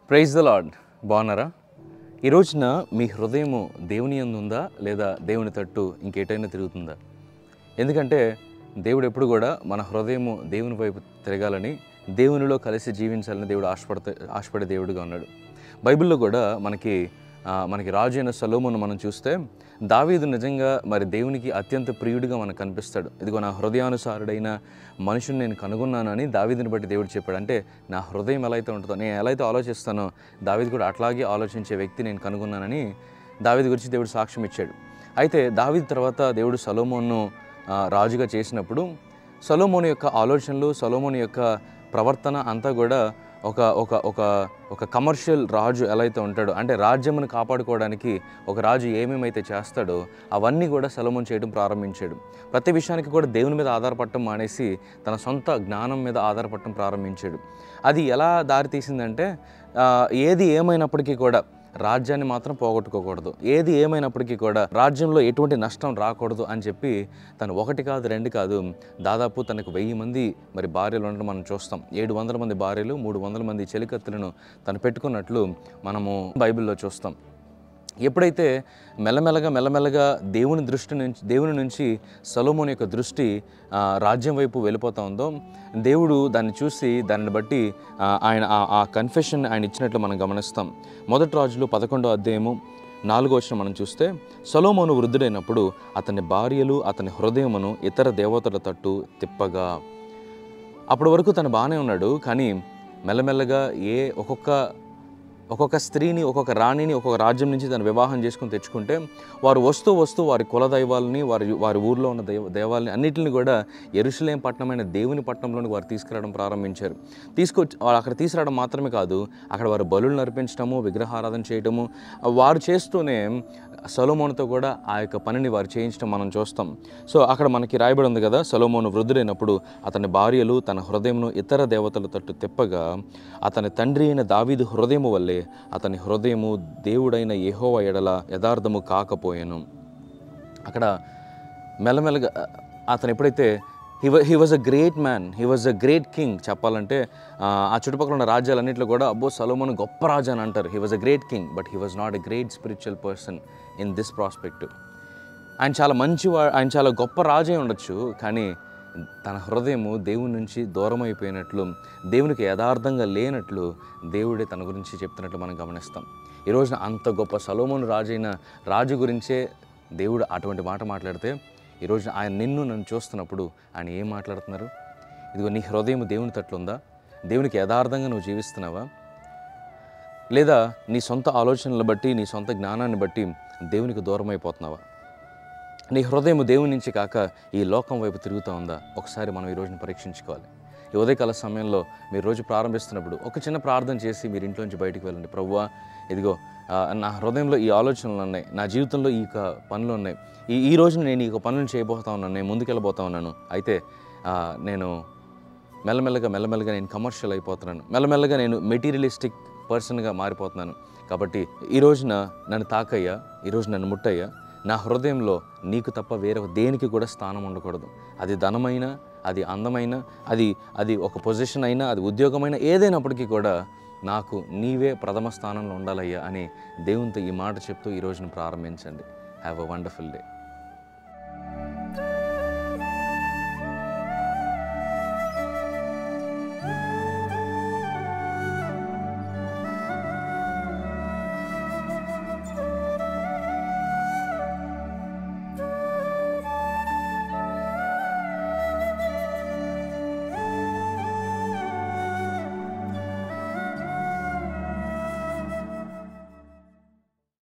praise the lord బాగున్నారా ఈ రోజున మీ హృదయము దేవుని యందు ఉందా లేదా దేవుని తట్టు ఇంకేటైనా తిరుగుతుందా ఎందుకంటే దేవుడు ఎప్పుడు కూడా మన హృదయము దేవుని వైపు తిరగాలని దేవునిలో కలిసి జీవించాలని దేవుడు ఆశపడత ఆశపడే దేవుడుగా ఉన్నాడు బైబిల్లో కూడా మనకి ఆ, మనకి రాజు అయిన సలోమును మనం చూస్తే దావీదు నిజంగా మరి దేవునికి అత్యంత ప్రియుడిగా మనకు కనిపిస్తాడు ఇదిగో నా హృదయానుసారుడైన మనుషుని నేను కనుగొన్నానని దావీదుని బట్టి దేవుడు చెప్పాడు అంటే నా హృదయం ఎలా అయితే ఉంటుందో నేను ఎలా అయితే ఆలోచిస్తానో దావీదు కూడా అట్లాగే ఆలోచించే వ్యక్తి నేను కనుగొన్నానని దావీదు గురించి దేవుడు సాక్ష్యం ఇచ్చాడు అయితే దావీదు తర్వాత దేవుడు సలోమోన్ను ఆ, రాజుగా చేసినప్పుడు సలోమోని యొక్క ఆలోచనలు సలోమోని యొక్క ప్రవర్తన అంతా కూడా ఒక ఒక ఒక ఒక కమర్షియల్ రాజు ఎలా అయితే ఉంటాడో అంటే రాజ్యమును కాపాడుకోవడానికి ఒక రాజు ఏమేమైతే చేస్తాడో అవన్నీ కూడా సలోమోన్ చేయడం ప్రారంభించాడు ప్రతి విషయానికి కూడా దేవుని మీద ఆధారపడటం మానేసి తన సొంత జ్ఞానం మీద ఆధారపడటం ప్రారంభించాడు అది ఎలా దారితీసిందంటే ఆ, ఏది ఏమైనప్పటికీ కూడా రాజ్యాన్ని మాత్రం పోగొట్టుకోకూడదు ఏది ఏమైనప్పటికీ కూడా రాజ్యంలో ఎటువంటి నష్టం రాకూడదు అని చెప్పి తను ఒకటి కాదు రెండు కాదు దాదాపు తనకు వెయ్యి మంది మరి భార్యలు ఉండడం మనం చూస్తాం ఏడు వందల మంది భార్యలు మూడు వందల మంది చెలికత్తులను తను పెట్టుకున్నట్లు మనము బైబిల్లో చూస్తాం ఎప్పుడైతే మెల్లమెల్లగా మెల్లమెల్లగా దేవుని దృష్టి నుంచి దేవుని నుంచి సలోమోన్ యొక్క దృష్టి ఆ, రాజ్యం వైపు వెళ్ళిపోతా ఉందో దేవుడు దాన్ని చూసి దానిని బట్టి ఆ, ఆయన ఆ- ఆ కన్ఫెషన్ ఆయన ఇచ్చినట్లు మనం గమనిస్తాం మొదటి రాజులు పదకొండో అధ్యాయము నాలుగో వచ్చిన మనం చూస్తే సొలోమోను వృద్ధుడైనప్పుడు అతని భార్యలు అతని హృదయమును ఇతర దేవతల తట్టు తిప్పగా అప్పటి వరకు తను బాగానే ఉన్నాడు కానీ మెల్లమెల్లగా ఏ ఒక్కొక్క ఒక్కొక్క స్త్రీని ఒక్కొక్క రాణిని ఒక్కొక్క రాజ్యం నుంచి తను వివాహం చేసుకుని తెచ్చుకుంటే వారు వస్తూ వస్తూ వారి కుల దైవాలని వారి వారి ఊర్లో ఉన్న దేవ దేవాలని అన్నిటిని కూడా ఎరుసలేం పట్టణమైన దేవుని పట్టణంలోకి వారు తీసుకురావడం ప్రారంభించారు తీసుకొచ్చి వాళ్ళు అక్కడ తీసుకురావడం మాత్రమే కాదు అక్కడ వారు బలులు నర్పించడము విగ్రహారాధన చేయడము వారు చేస్తూనే సొలోమోనుతో కూడా ఆ యొక్క పనిని వారు చేయించడం మనం చూస్తాం సో అక్కడ మనకి రాయబడి ఉంది కదా సొలోమోను వృద్ధుడైనప్పుడు అతని భార్యలు తన హృదయమును ఇతర దేవతల తట్టు తిప్పగా అతని తండ్రి అయిన దావీదు హృదయము వల్లే అతని హృదయము దేవుడైన యెహోవా ఎడల యథార్థము కాకపోయాను అక్కడ మెల్లమెల్లగా అతను ఎప్పుడైతే he was he was a great man he was a great king చెప్పాలంటే ఆ, ఆ చుట్టుపక్కల ఉన్న రాజ్యాలన్నింటిలో కూడా అబ్బో సలోమోన్ గొప్ప రాజు అని అంటారు he was a great king but he was not a great spiritual person in this prospective ఆయన చాలా మంచివా ఆయన చాలా గొప్ప రాజే ఉండొచ్చు కానీ తన హృదయము దేవుని నుంచి దూరం అయిపోయినట్లు దేవునికి యథార్థంగా లేనట్లు దేవుడే తన గురించి చెప్తున్నట్లు మనం గమనిస్తాం ఈ రోజున అంత గొప్ప సలోమోను రాజైన రాజు గురించే దేవుడు అటువంటి మాట మాట్లాడితే ఈ రోజున ఆయన నిన్ను నన్ను చూస్తున్నప్పుడు ఆయన ఏం మాట్లాడుతున్నారు ఇదిగో నీ హృదయం దేవుని తట్లుందా దేవునికి యథార్థంగా నువ్వు జీవిస్తున్నావా లేదా నీ సొంత ఆలోచనలు బట్టి నీ సొంత జ్ఞానాన్ని బట్టి దేవునికి దూరం అయిపోతున్నావా నీ హృదయం దేవుని నుంచి కాక ఈ లోకం వైపు తిరుగుతూ ఉందా ఒకసారి మనం ఈ రోజున పరీక్షించుకోవాలి ఈ ఉదయకాల సమయంలో మీరు రోజు ప్రారంభిస్తున్నప్పుడు ఒక చిన్న ప్రార్థన చేసి మీరు ఇంట్లోంచి బయటికి వెళ్ళండి ప్రవ్వా ఇదిగో ఆ, నా హృదయంలో ఈ ఆలోచనలు ఉన్నాయి నా జీవితంలో ఈ యొక్క పనులు ఉన్నాయి ఈ ఈ రోజున నేను ఈ యొక్క పనులను చేయబోతా ఉన్నాను నేను ముందుకెళ్ళబోతా ఉన్నాను అయితే ఆ, నేను మెల్లమెల్లగా మెల్లమెల్లగా నేను కమర్షియల్ అయిపోతున్నాను మెల్లమెల్లగా నేను మెటీరియలిస్టిక్ పర్సన్గా మారిపోతున్నాను కాబట్టి ఈ రోజున నన్ను తాకయ్యా ఈరోజు నన్ను ముట్టయ్యా నా హృదయంలో నీకు తప్ప వేరే దేనికి కూడా స్థానం ఉండకూడదు అది ధనమైన అది అందమైన అది అది ఒక పొజిషన్ అయినా అది ఉద్యోగమైనా ఏదైనప్పటికీ కూడా నాకు నీవే ప్రథమ స్థానంలో ఉండాలయ్యా అని దేవునితో ఈ మాట చెప్తూ ఈ రోజును ప్రారంభించండి హ్యావ్ అ వండర్ఫుల్ డే